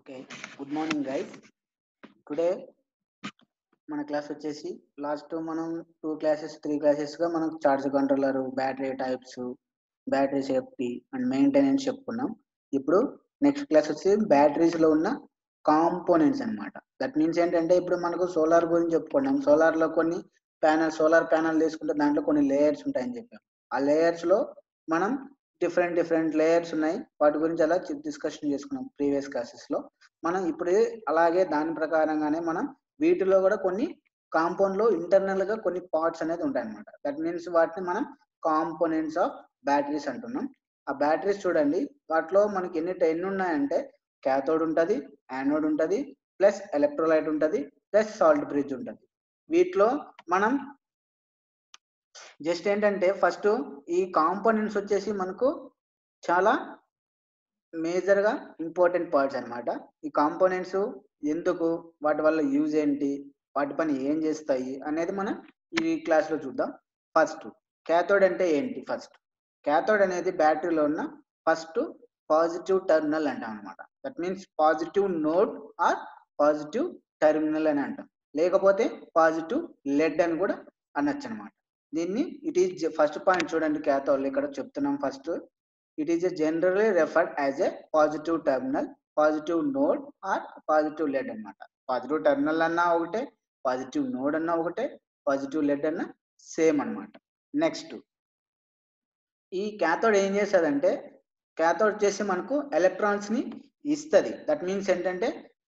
okay good morning guys today మన class వచ్చేసి last మనం టూ క్లాసెస్ త్రీ క్లాసెస్గా మనం charge controller battery types battery safety and maintenance చెప్పుకున్నాం ఇప్పుడు నెక్స్ట్ క్లాస్ వచ్చి బ్యాటరీస్లో ఉన్న కాంపోనెంట్స్ అన్నమాట దట్ మీన్స్ ఏంటంటే ఇప్పుడు మనకు సోలార్ గురించి చెప్పుకున్నాం సోలార్లో కొన్ని ప్యానల్ సోలార్ ప్యానల్ తీసుకుంటే దాంట్లో కొన్ని లేయర్స్ ఉంటాయని చెప్పాం ఆ లేయర్స్లో మనం డిఫరెంట్ డిఫరెంట్ లేయర్స్ ఉన్నాయి వాటి గురించి అలా డిస్కషన్ చేసుకున్నాం ప్రీవియస్ క్లాసెస్ లో మనం ఇప్పుడు అలాగే దాని ప్రకారంగానే మనం వీటిలో కూడా కొన్ని కాంపౌండ్ లో ఇంటర్నల్ గా కొన్ని పార్ట్స్ అనేది ఉంటాయి అనమాట దట్ మీన్స్ వాటిని మనం కాంపోనెంట్స్ ఆఫ్ బ్యాటరీస్ అంటున్నాం ఆ బ్యాటరీస్ చూడండి వాటిలో మనకి ఎన్ని ఎన్ని ఉన్నాయంటే క్యాథోడ్ ఉంటుంది యానోడ్ ఉంటుంది ప్లస్ ఎలక్ట్రోలైట్ ఉంటుంది ప్లస్ సాల్ట్ బ్రిడ్జ్ ఉంటుంది వీటిలో మనం జస్ట్ ఏంటంటే ఫస్ట్ ఈ కాంపోనెంట్స్ వచ్చేసి మనకు చాలా మేజర్ గా ఇంపార్టెంట్ పార్ట్స్ అన్నమాట ఈ కాంపోనెంట్స్ ఎందుకు వాటి వల్ల యూజ్ ఏంటి వాటి పని ఏం చేస్తాయి అనేది మనం ఈ క్లాస్ లో చూద్దాం ఫస్ట్ క్యాథోడ్ అంటే ఏంటి ఫస్ట్ క్యాథోడ్ అనేది బ్యాటరీలో ఉన్న ఫస్ట్ పాజిటివ్ టర్మినల్ అంటాం అనమాట that means positive node or positive terminal అని అంటాం లేకపోతే పాజిటివ్ లెడ్ అని కూడా అనొచ్చు అనమాట దీన్ని ఇట్ ఈస్ ఫస్ట్ పాయింట్ చూడండి క్యాథోడ్ ఇక్కడ చెప్తున్నాం first it is generally referred as a positive terminal positive node or positive lead అనమాట పాజిటివ్ టెర్మినల్ అన్నా ఒకటే పాజిటివ్ నోడ్ అన్నా ఒకటే పాజిటివ్ లెడ్ అన్నా సేమ్ అనమాట నెక్స్ట్ ఈ క్యాథోడ్ ఏం చేస్తుందంటే క్యాథోడ్ వచ్చేసి మనకు ఎలక్ట్రాన్స్ ని ఇస్తుంది దట్ మీన్స్ ఏంటంటే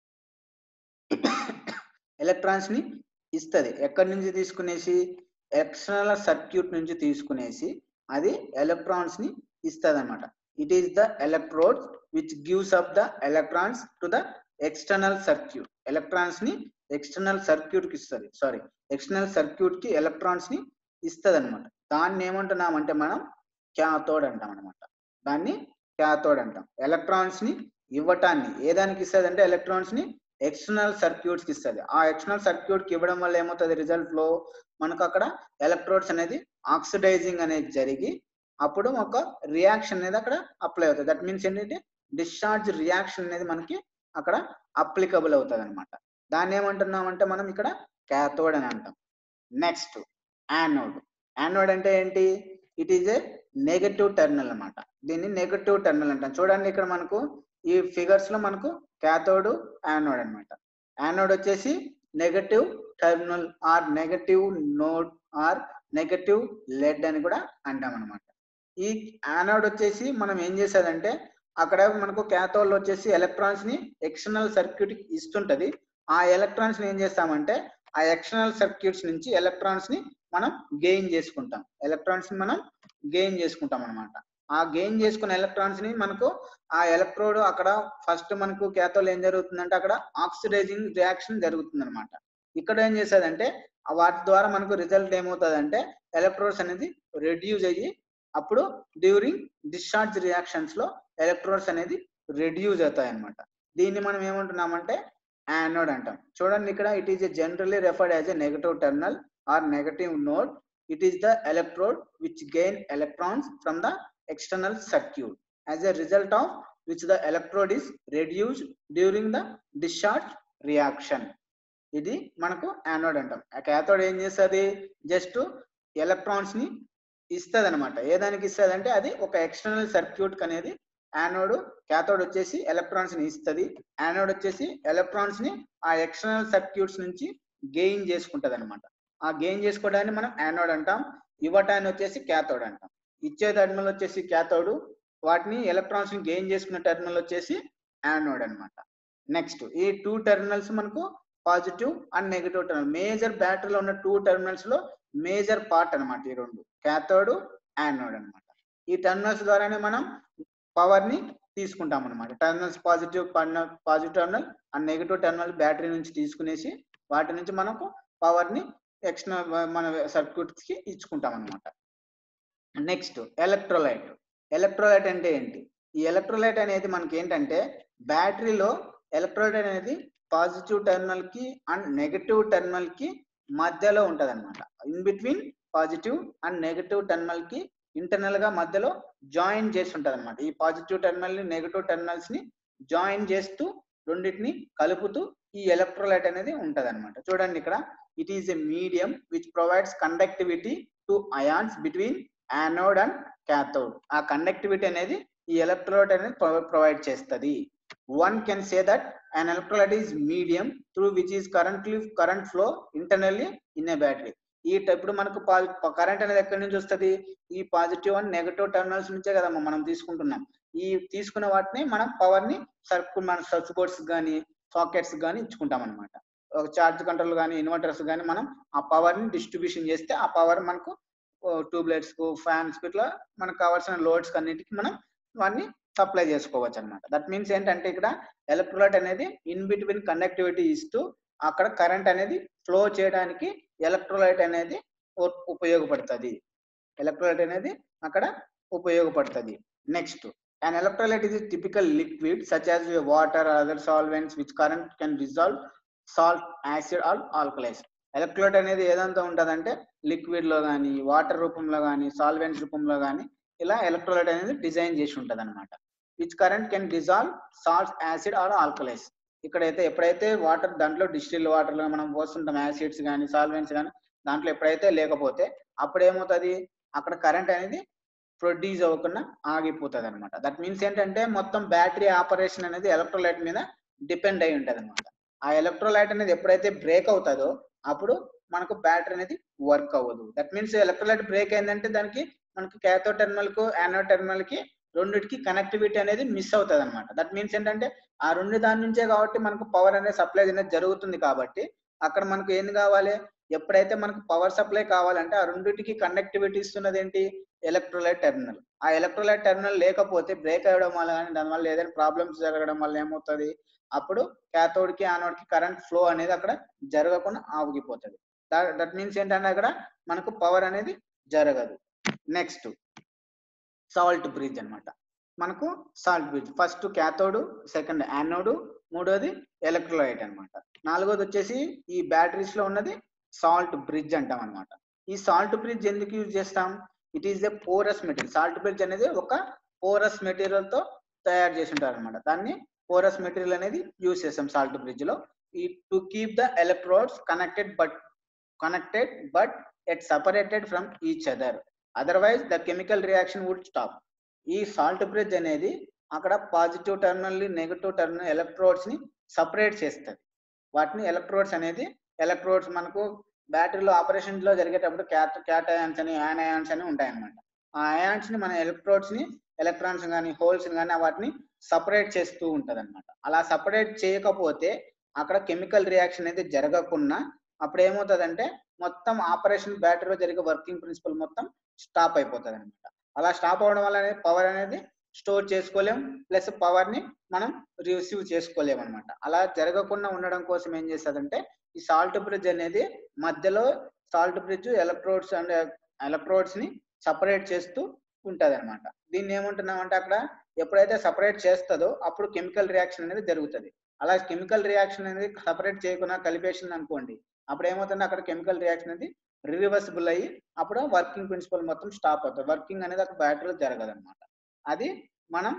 ఎలక్ట్రాన్స్ ని ఇస్తుంది ఎక్కడి నుంచి తీసుకునేసి ఎక్స్టర్నల్ సర్క్యూట్ నుంచి తీసుకునేసి అది ఎలక్ట్రాన్స్ ని ఇస్తుంది అనమాట it is the electrode which gives up the electrons to the external circuit electrons ని ఎక్స్టర్నల్ సర్క్యూట్ కి ఇస్తుంది సారీ ఎక్స్టర్నల్ సర్క్యూట్ కి ఎలక్ట్రాన్స్ ని ఇస్తుంది అనమాట దాన్ని ఏమంటున్నామంటే మనం క్యాథోడ్ అంటాం అనమాట దాన్ని క్యాథోడ్ అంటాం ఎలక్ట్రాన్స్ ని ఇవ్వటాన్ని ఏ దానికి ఇస్తుంది అంటే ఎలక్ట్రాన్స్ ని ఎక్స్టర్నల్ సర్క్యూట్స్ కి ఇస్తుంది ఆ ఎక్స్టర్నల్ సర్క్యూట్ కి ఇవ్వడం వల్ల ఏమవుతుంది రిజల్ట్ లో మనకు అక్కడ ఎలక్ట్రోడ్స్ అనేది ఆక్సిడైజింగ్ అనేది జరిగి అప్పుడు ఒక రియాక్షన్ అనేది అక్కడ అప్లై అవుతుంది దట్ మీన్స్ ఏంటంటే డిశ్చార్జ్ రియాక్షన్ అనేది మనకి అక్కడ అప్లికబుల్ అవుతుంది అనమాట దాన్ని ఏమంటున్నాం అంటే మనం ఇక్కడ క్యాథోడ్ అని అంటాం నెక్స్ట్ యానోడ్ యానోడ్ అంటే ఏంటి it is a negative terminal అనమాట దీన్ని నెగటివ్ టెర్మినల్ అంటాం చూడండి ఇక్కడ మనకు ఈ ఫిగర్స్ లో మనకు క్యాథోడ్ యానోడ్ అనమాట యానోడ్ వచ్చేసి negative terminal or negative node or negative lead అని కూడా అంటాం అనమాట ఈ యానోడ్ వచ్చేసి మనం ఏం చేసేదంటే అక్కడ మనకు క్యాథోడ్ వచ్చేసి ఎలక్ట్రాన్స్ ని ఎక్స్టర్నల్ సర్క్యూట్ ఇస్తుంటది ఆ ఎలక్ట్రాన్స్ ని ఏం చేస్తామంటే ఆ ఎక్స్టర్నల్ సర్క్యూట్స్ నుంచి ఎలక్ట్రాన్స్ ని మనం గెయిన్ చేసుకుంటాం ఎలక్ట్రాన్స్ ని మనం గెయిన్ చేసుకుంటాం అనమాట ఆ గెయిన్ చేసుకున్న ఎలక్ట్రాన్స్ ని మనకు ఆ ఎలక్ట్రోడ్ అక్కడ ఫస్ట్ మనకు క్యాథోల్ ఏం జరుగుతుందంటే అక్కడ ఆక్సిడైజింగ్ రియాక్షన్ జరుగుతుంది అనమాట ఇక్కడ ఏం చేసేదంటే వాటి ద్వారా మనకు రిజల్ట్ ఏమవుతుందంటే ఎలక్ట్రోడ్స్ అనేది రెడ్యూస్ అయ్యి అప్పుడు డ్యూరింగ్ డిశ్చార్జ్ రియాక్షన్స్ లో ఎలక్ట్రోడ్స్ అనేది రెడ్యూస్ అవుతాయి అనమాట దీన్ని మనం ఏమంటున్నామంటే యానోడ్ అంటాం చూడండి ఇక్కడ it is generally referred as a negative terminal or negative node it is the electrode which gain electrons from the external circuit as a result of which the electrode is reduced during the discharge reaction ఇది మనకు anode అంటాం ఆ cathode ఏం చేస్తుంది just electrons ని ఇస్తుంది అనమాట ఏదానికి ఇస్తుంది అంటే అది ఒక ఎక్స్టర్నల్ సర్క్యూట్ అనేది యానోడ్ క్యాథోడ్ వచ్చేసి ఎలక్ట్రాన్స్ ని ఇస్తుంది యానోడ్ వచ్చేసి ఎలక్ట్రాన్స్ ని ఆ ఎక్స్టర్నల్ సర్క్యూట్స్ నుంచి గెయిన్ చేసుకుంటది అనమాట ఆ గెయిన్ చేసుకోవడాన్ని మనం యానోడ్ అంటాం ఇవ్వటాన్ని వచ్చేసి క్యాథోడ్ అంటాం ఇచ్చే టెర్మినల్ వచ్చేసి క్యాథోడ్ వాటిని ఎలక్ట్రాన్స్ ని గెయిన్ చేసుకున్న టెర్మినల్ వచ్చేసి యానోడ్ అనమాట నెక్స్ట్ ఈ టూ టెర్మినల్స్ మనకు positive and negative terminal major బ్యాటరీలో ఉన్న టూ టెర్మినల్స్ లో మేజర్ పార్ట్ అనమాట ఈ రెండు క్యాథోడ్ యానోడ్ అనమాట ఈ టెర్మినల్స్ ద్వారానే మనం పవర్ ని తీసుకుంటాం అనమాట terminals positive positive terminal and negative terminal battery నుంచి తీసుకునేసి వాటి నుంచి మనకు పవర్ ని ఎక్స్టర్నల్ మన సర్క్యూట్స్ కి ఇచ్చుకుంటాం అనమాట నెక్స్ట్ ఎలక్ట్రోలైట్ ఎలక్ట్రోలైట్ అంటే ఏంటి ఈ ఎలక్ట్రోలైట్ అనేది మనకి ఏంటంటే బ్యాటరీలో ఎలక్ట్రోలైట్ అనేది పాజిటివ్ టెర్మినల్ కి అండ్ నెగటివ్ టెర్మినల్ కి మధ్యలో ఉంటది అనమాట in between positive and negative terminal కి ఇంటర్నల్ గా మధ్యలో జాయిన్ చేసి ఉంటది అనమాట ఈ పాజిటివ్ టెర్మినల్ ని నెగటివ్ టెర్మినల్స్ ని జాయిన్ చేస్తూ రెండింటిని కలుపుతూ ఈ ఎలక్ట్రోలైట్ అనేది ఉంటది అనమాట చూడండి ఇక్కడ it is a medium which provides conductivity to ions between anode and cathode ఆ కండక్టివిటీ అనేది ఈ ఎలక్ట్రోలైట్ అనేది ప్రొవైడ్ చేస్తుంది one can say that an electrolyte is medium through which is currently current flow internally in a battery ఈ type ఇప్పుడు మనకు current అనేది ఎక్కడి నుంచి వస్తుంది ఈ పాజిటివ్ అండ్ నెగటివ్ టెర్మినల్స్ నుంచే కదా మనం తీసుకుంటున్నాం ఈ తీసుకున్న వాటిని మనం పవర్ ని సర్క్యూట్ మన సర్చ్ బోర్డ్స్ కానీ సాకెట్స్ కానీ ఇచ్చుకుంటాం అనమాట ఒక చార్జ్ కంట్రోల్ కానీ ఇన్వర్టర్స్ కానీ మనం ఆ పవర్ ని డిస్ట్రిబ్యూషన్ చేస్తే ఆ పవర్ మనకు ట్యూబ్ లైట్స్ కు ఫ్యాన్స్ కు ఇట్లా మనకు కావాల్సిన లోడ్స్ అన్నిటికి మనం వాటిని సప్లై చేసుకోవచ్చు అనమాట దట్ మీన్స్ ఏంటంటే ఇక్కడ ఎలక్ట్రోలైట్ అనేది ఇన్ బిట్వీన్ కండక్టివిటీ ఇస్తూ అక్కడ కరెంట్ అనేది ఫ్లో చేయడానికి ఎలక్ట్రోలైట్ అనేది ఉపయోగపడుతుంది ఎలక్ట్రోలైట్ అనేది అక్కడ ఉపయోగపడుతుంది next and electrolyte is typical liquid such as water other solvents which current can resolve salt acid all alkalis electrolyte అనేది ఏదంతా ఉంటుందంటే లిక్విడ్ లో కానీ వాటర్ రూపంలో కానీ సాల్వెంట్స్ రూపంలో కానీ ఇలా ఎలక్ట్రోలైట్ అనేది డిజైన్ చేసి ఉంటది అనమాట which current can dissolve salt acid or alkalis ఇక్కడైతే ఎప్పుడైతే వాటర్ దాంట్లో డిస్టిల్ వాటర్ లో మనం పోస్తుంటాం యాసిడ్స్ కానీ సాల్వెంట్స్ కానీ దాంట్లో ఎప్పుడైతే లేకపోతే అప్పుడు ఏమవుతుంది అక్కడ కరెంట్ అనేది ప్రొడ్యూస్ అవ్వకుండా ఆగిపోతుంది అనమాట దట్ మీన్స్ ఏంటంటే మొత్తం బ్యాటరీ ఆపరేషన్ అనేది ఎలక్ట్రోలైట్ మీద డిపెండ్ అయి ఉంటది అనమాట ఆ ఎలక్ట్రోలైట్ అనేది ఎప్పుడైతే బ్రేక్ అవుతుందో అప్పుడు మనకు బ్యాటరీ అనేది వర్క్ అవ్వదు దట్ మీన్స్ ఎలక్ట్రోలైట్ బ్రేక్ అయిందంటే దానికి మనకి క్యాథో టెర్మినల్ కు యానో టెర్మినల్ కి రెండిటికి కనెక్టివిటీ అనేది మిస్ అవుతుంది అనమాట దట్ మీన్స్ ఏంటంటే ఆ రెండు దాని నుంచే కాబట్టి మనకు పవర్ అనేది సప్లై అనేది జరుగుతుంది కాబట్టి అక్కడ మనకు ఏంది కావాలి ఎప్పుడైతే మనకు పవర్ సప్లై కావాలంటే ఆ రెండింటికి కనెక్టివిటీ ఇస్తున్నది ఏంటి ఎలక్ట్రోలైట్ టెర్మినల్ ఆ ఎలక్ట్రోలైట్ టెర్మినల్ లేకపోతే బ్రేక్ అవ్వడం వల్ల కానీ దానివల్ల ఏదైనా ప్రాబ్లమ్స్ జరగడం వల్ల ఏమవుతుంది అప్పుడు క్యాథోడ్ కి ఆనోడ్ కి కరెంట్ ఫ్లో అనేది అక్కడ జరగకుండా ఆగిపోతుంది దట్ మీన్స్ ఏంటంటే అక్కడ మనకు పవర్ అనేది జరగదు నెక్స్ట్ సాల్ట్ బ్రిడ్జ్ అనమాట మనకు salt bridge first cathode second anode మూడోది ఎలక్ట్రోలైట్ అనమాట నాలుగోది వచ్చేసి ఈ బ్యాటరీస్ లో ఉన్నది సాల్ట్ బ్రిడ్జ్ అంటాం అనమాట ఈ సాల్ట్ బ్రిడ్జ్ ఎందుకు యూజ్ చేస్తాం it is a porous material salt bridge అనేది ఒక పోరస్ మెటీరియల్ తో తయారు చేసి ఉంటారు అనమాట దాన్ని పోరస్ మెటీరియల్ అనేది యూజ్ చేస్తాం సాల్ట్ బ్రిడ్జ్ లో ఈ to keep the electrodes connected but connected but at separated from each other otherwise the chemical reaction would stop ఈ సాల్ట్ బ్రిడ్జ్ అనేది అక్కడ positive terminal negative terminal electrodes ని separate చేస్తుంది వాటిని ఎలక్ట్రోడ్స్ అనేది ఎలక్ట్రోడ్స్ మనకు బ్యాటరీలో ఆపరేషన్ లో జరిగేటప్పుడు క్యాట్ క్యాట్ అయాన్స్ అని యాన్ అయాన్స్ అని ఉంటాయి అనమాట ఆ అయాన్స్ ని మన ఎలక్ట్రోడ్స్ ని ఎలక్ట్రాన్స్ కానీ హోల్స్ కానీ వాటిని సపరేట్ చేస్తూ ఉంటది అనమాట అలా సపరేట్ చేయకపోతే అక్కడ కెమికల్ రియాక్షన్ అనేది జరగకుండా అప్పుడు ఏమవుతుందంటే మొత్తం ఆపరేషన్ బ్యాటరీలో జరిగే వర్కింగ్ ప్రిన్సిపల్ మొత్తం స్టాప్ అయిపోతుంది అనమాట అలా స్టాప్ అవడం వల్ల పవర్ అనేది స్టోర్ చేసుకోలేం ప్లస్ పవర్ ని మనం రిసీవ్ చేసుకోలేం అనమాట అలా జరగకుండా ఉండడం కోసం ఏం చేస్తుందంటే ఈ సాల్ట్ బ్రిడ్జ్ అనేది మధ్యలో salt bridge electrodes and electrodes ని సపరేట్ చేస్తూ ఉంటది అనమాట దీన్ని ఏమంటున్నాం అంటే అక్కడ ఎప్పుడైతే సపరేట్ చేస్తుందో అప్పుడు కెమికల్ రియాక్షన్ అనేది జరుగుతుంది అలా కెమికల్ రియాక్షన్ అనేది సపరేట్ చేయకుండా కలిపేసింది అనుకోండి అప్పుడు ఏమవుతుంది అక్కడ కెమికల్ రియాక్షన్ అనేది రివర్సిబుల్ అయ్యి అప్పుడు వర్కింగ్ ప్రిన్సిపల్ మొత్తం స్టాప్ అవుతుంది వర్కింగ్ అనేది అక్కడ బ్యాటరీలో జరగదు అనమాట అది మనం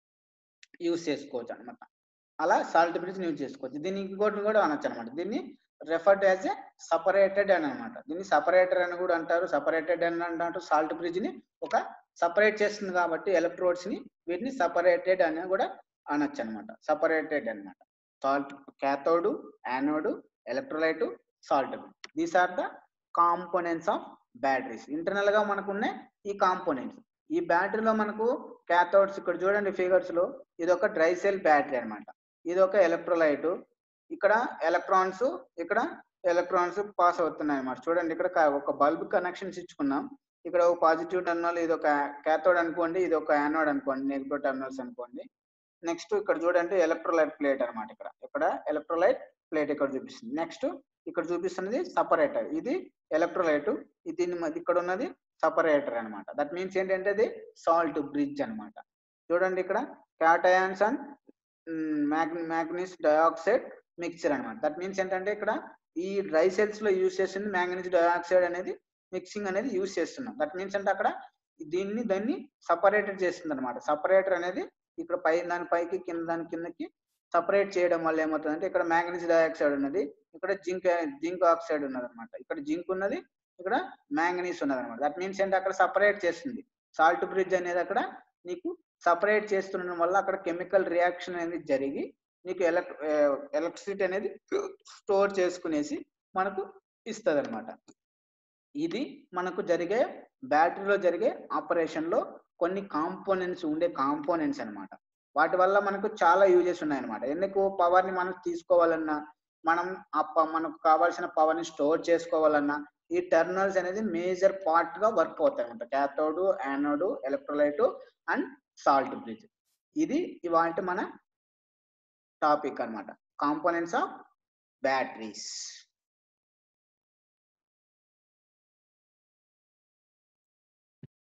యూజ్ చేసుకోవచ్చు అనమాట అలా సాల్ట్ బ్రిడ్జ్ యూజ్ చేసుకోవచ్చు దీన్ని ఇంకోటి కూడా అనొచ్చు అనమాట దీన్ని రెఫర్డ్ యాజ్ ఎ సపరేటెడ్ అని అనమాట దీన్ని సపరేటర్ అని కూడా అంటారు సపరేటెడ్ అని అంటారు సాల్ట్ బ్రిడ్జ్ ని ఒక సపరేట్ చేస్తుంది కాబట్టి ఎలక్ట్రోడ్స్ ని వీటిని సపరేటెడ్ అని కూడా అనొచ్చు అనమాట సపరేటెడ్ అనమాట salt cathode anode electrolyte salt these are the components of batteries internal గా మనకున్న ఈ కాంపోనెంట్స్ ఈ బ్యాటరీలో మనకు క్యాథోడ్స్ ఇక్కడ చూడండి ఫిగర్స్ లో ఇది ఒక డ్రై సెల్ బ్యాటరీ అనమాట ఇది ఒక ఎలక్ట్రోలైట్ ఇక్కడ ఎలక్ట్రాన్స్ ఇక్కడ ఎలక్ట్రాన్స్ పాస్ అవుతున్నాయి అన్నమాట చూడండి ఇక్కడ ఒక బల్బ్ కనెక్షన్స్ ఇచ్చుకున్నాం ఇక్కడ ఒక పాజిటివ్ టర్మినల్ ఇది ఒక క్యాథోడ్ అనుకోండి ఇది ఒక యానోడ్ అనుకోండి నెగిటివ్ టర్మినల్స్ అనుకోండి నెక్స్ట్ ఇక్కడ చూడండి ఎలక్ట్రోలైట్ ప్లేట్ అనమాట ఇక్కడ ఇక్కడ ఎలక్ట్రోలైట్ ప్లేట్ ఇక్కడ చూపిస్తుంది నెక్స్ట్ ఇక్కడ చూపిస్తున్నది సపరేటర్ ఇది ఎలక్ట్రోలైట్ దీని ఇక్కడ ఉన్నది సపరేటర్ అనమాట దట్ మీన్స్ ఏంటంటే అది సాల్ట్ బ్రిడ్జ్ అనమాట చూడండి ఇక్కడ cations and manganese dioxide mixture అనమాట దట్ మీన్స్ ఏంటంటే ఇక్కడ ఈ డ్రై సెల్స్ లో యూజ్ చేసింది మ్యాంగనీస్ డయాక్సైడ్ అనేది మిక్సింగ్ అనేది యూజ్ చేస్తున్నాం దట్ మీన్స్ అంటే అక్కడ దీన్ని దాన్ని సపరేటెడ్ చేస్తుంది అనమాట సపరేటర్ అనేది ఇక్కడ పై దాని పైకి కింద దాని కిందకి సపరేట్ చేయడం వల్ల ఏమవుతుందంటే ఇక్కడ మ్యాంగనీస్ డైఆక్సైడ్ ఉన్నది ఇక్కడ జింక్ జింక్ ఆక్సైడ్ ఉన్నది అనమాట ఇక్కడ జింక్ ఉన్నది ఇక్కడ మ్యాంగనీస్ ఉన్నది అనమాట దట్ మీన్స్ ఏంటి అక్కడ సపరేట్ చేస్తుంది సాల్ట్ బ్రిడ్జ్ అనేది అక్కడ నీకు సపరేట్ చేస్తుండడం వల్ల అక్కడ కెమికల్ రియాక్షన్ అనేది జరిగి నీకు ఎలక్ ఎలక్ట్రిసిటీ అనేది స్టోర్ చేసుకునేసి మనకు ఇస్తుంది అనమాట ఇది మనకు జరిగే బ్యాటరీలో జరిగే ఆపరేషన్ లో కొన్ని కాంపోనెంట్స్ ఉండే కాంపోనెంట్స్ అన్నమాట వాటి వల్ల మనకు చాలా యూజెస్ ఉన్నాయన్నమాట ఎందుకు పవర్ ని మనం తీసుకోవాలన్నా మనం ఆ ప- మనకు కావాల్సిన పవర్ ని స్టోర్ చేసుకోవాలన్నా ఈ టెర్మినల్స్ అనేది మేజర్ పార్ట్ గా వర్క్ అవుతాయి అనమాట cathode anode electrolyte and salt bridge ఇది ఇవాళ మన టాపిక్ అన్నమాట కాంపోనెంట్స్ ఆఫ్ బ్యాటరీస్